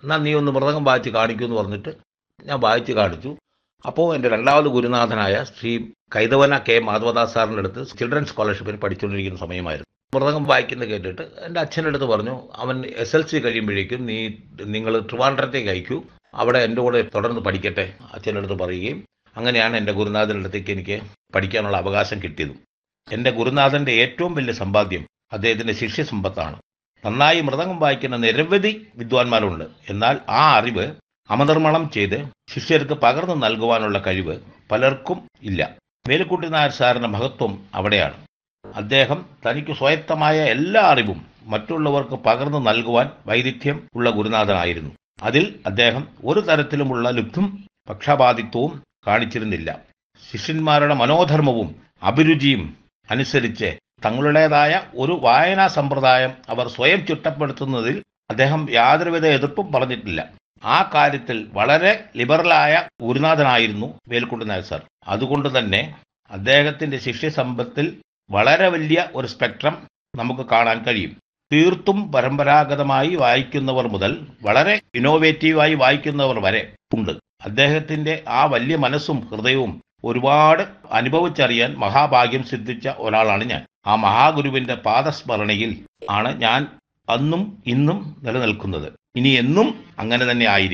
എന്നാൽ നീ ഒന്ന് മൃദംഗം വായിച്ച് കാണിക്കൂ എന്ന് പറഞ്ഞിട്ട് ഞാൻ വായിച്ച് കാണിച്ചു അപ്പോൾ എൻ്റെ രണ്ടാമത് ഗുരുനാഥനായ ശ്രീ കൈതവന കെ മാധവദാസ് സാറിൻ്റെ അടുത്ത് ചിൽഡ്രൻ സ്കോളർഷിപ്പിന് പഠിച്ചുകൊണ്ടിരിക്കുന്ന സമയമായിരുന്നു മൃദംഗം വായിക്കുന്നത് കേട്ടിട്ട് എൻ്റെ അച്ഛൻ്റെ അടുത്ത് പറഞ്ഞു അവൻ എസ് എൽ സി കഴിയുമ്പോഴേക്കും നീ നിങ്ങൾ ട്രിവാൻഡ്രത്തേക്ക് അയക്കൂ അവിടെ എൻ്റെ കൂടെ തുടർന്ന് പഠിക്കട്ടെ അച്ഛൻ്റെ അടുത്ത് പറയുകയും അങ്ങനെയാണ് എൻ്റെ ഗുരുനാഥൻ്റെ അടുത്തേക്ക് എനിക്ക് പഠിക്കാനുള്ള അവകാശം കിട്ടിയതും എൻ്റെ ഗുരുനാഥൻ്റെ ഏറ്റവും വലിയ സമ്പാദ്യം അദ്ദേഹത്തിൻ്റെ ശിഷ്യസമ്പത്താണ് നന്നായി മൃദംഗം വായിക്കുന്ന നിരവധി വിദ്വാൻമാരുണ്ട് എന്നാൽ ആ അറിവ് അമനിർമ്മണം ചെയ്ത് ശിഷ്യർക്ക് പകർന്നു നൽകുവാനുള്ള കഴിവ് പലർക്കും ഇല്ല മേലുക്കുട്ടി നായർ സാറിന്റെ മഹത്വം അവിടെയാണ് അദ്ദേഹം തനിക്ക് സ്വായത്തമായ എല്ലാ അറിവും മറ്റുള്ളവർക്ക് പകർന്നു നൽകുവാൻ വൈദഗ്ധ്യം ഉള്ള ഗുരുനാഥനായിരുന്നു അതിൽ അദ്ദേഹം ഒരു തരത്തിലുമുള്ള ലുബ്ധും പക്ഷപാതിത്വവും കാണിച്ചിരുന്നില്ല ശിഷ്യന്മാരുടെ മനോധർമ്മവും അഭിരുചിയും അനുസരിച്ച് തങ്ങളുടേതായ ഒരു വായനാ സമ്പ്രദായം അവർ സ്വയം ചിട്ടപ്പെടുത്തുന്നതിൽ അദ്ദേഹം യാതൊരുവിധ എതിർപ്പും പറഞ്ഞിട്ടില്ല ആ കാര്യത്തിൽ വളരെ ലിബറലായ ഗുരുനാഥനായിരുന്നു വേൽക്കുട്ടി നായർ സാർ അതുകൊണ്ട് തന്നെ അദ്ദേഹത്തിന്റെ ശിഷ്യസമ്പത്തിൽ വളരെ വലിയ ഒരു സ്പെക്ട്രം നമുക്ക് കാണാൻ കഴിയും തീർത്തും പരമ്പരാഗതമായി വായിക്കുന്നവർ മുതൽ വളരെ ഇന്നോവേറ്റീവായി വായിക്കുന്നവർ വരെ ഉണ്ട് അദ്ദേഹത്തിന്റെ ആ വലിയ മനസ്സും ഹൃദയവും ഒരുപാട് അനുഭവിച്ചറിയാൻ മഹാഭാഗ്യം സിദ്ധിച്ച ഒരാളാണ് ഞാൻ ആ മഹാഗുരുവിന്റെ പാദസ്മരണയിൽ ആണ് ഞാൻ അന്നും ഇന്നും നിലനിൽക്കുന്നത് ഇനി എന്നും അങ്ങനെ തന്നെ ആയിരിക്കും